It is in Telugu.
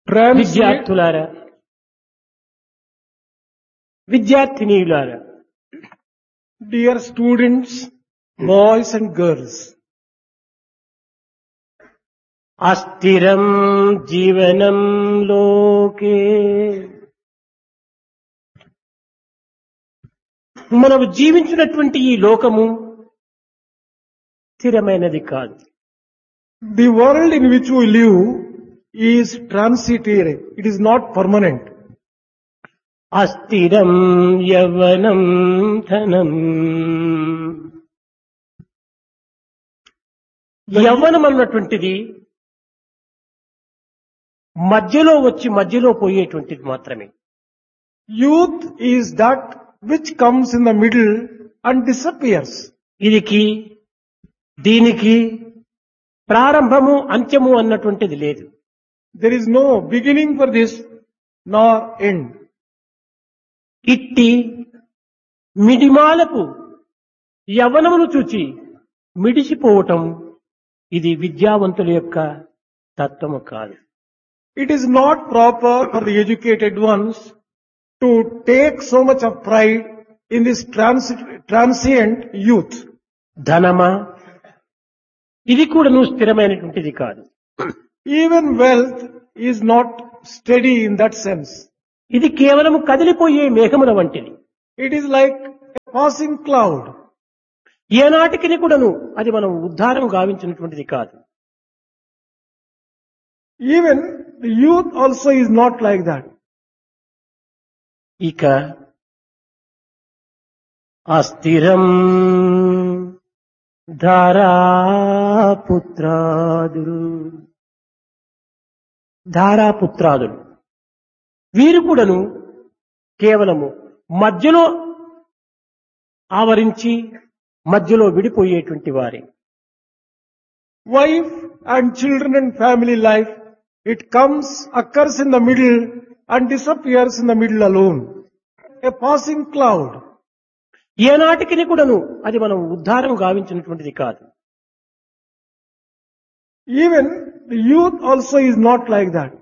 Transient, విద్యార్థులారా విద్యార్థినీయులారా dear students, boys and girls, అస్థిరం జీవనం లోకే మనము జీవించినటువంటి ఈ లోకము స్థిరమైనది కాదు the world in which we live is transitory. It is not permanent. అస్థిరం యవనం ధనం యవ్వనం అన్నటువంటిది మధ్యలో వచ్చి మధ్యలో పోయేటువంటిది మాత్రమే Youth is that which comes in the middle and disappears. ఇదికి దీనికి ప్రారంభము అంత్యము అన్నటువంటిది లేదు There is no beginning for this nor end. ఇట్టి మిడిమాలకు యవనమును చూచి మిడిసిపోవటం ఇది విద్యావంతుల యొక్క తత్వము కాదు It is not proper for the educated ones to take so much of pride in this transi- transient youth. ధనమా ఇది కూడా నువ్వు స్థిరమైనటువంటిది కాదు Even wealth is not steady in that sense. ఇది కేవలం కదిలిపోయే మేఘముల వంటిది It is like a passing cloud. ఏనాటికి కూడాను అది మనం ఉద్ధారం గావించినటువంటిది కాదు Even the youth also is not like that. ఇక అస్థిరం ధారాపుత్రాదులు ధారాపుత్రాదులు వీరు కూడాను కేవలము మధ్యలో ఆవరించి మధ్యలో విడిపోయేటువంటి వారే Wife and children and family life, it comes, occurs in the middle and disappears in the middle alone. A passing cloud. ఏనాటికి కూడాను అది మనం ఉద్ధారం గావించినటువంటిది కాదు Even the youth also is not like that.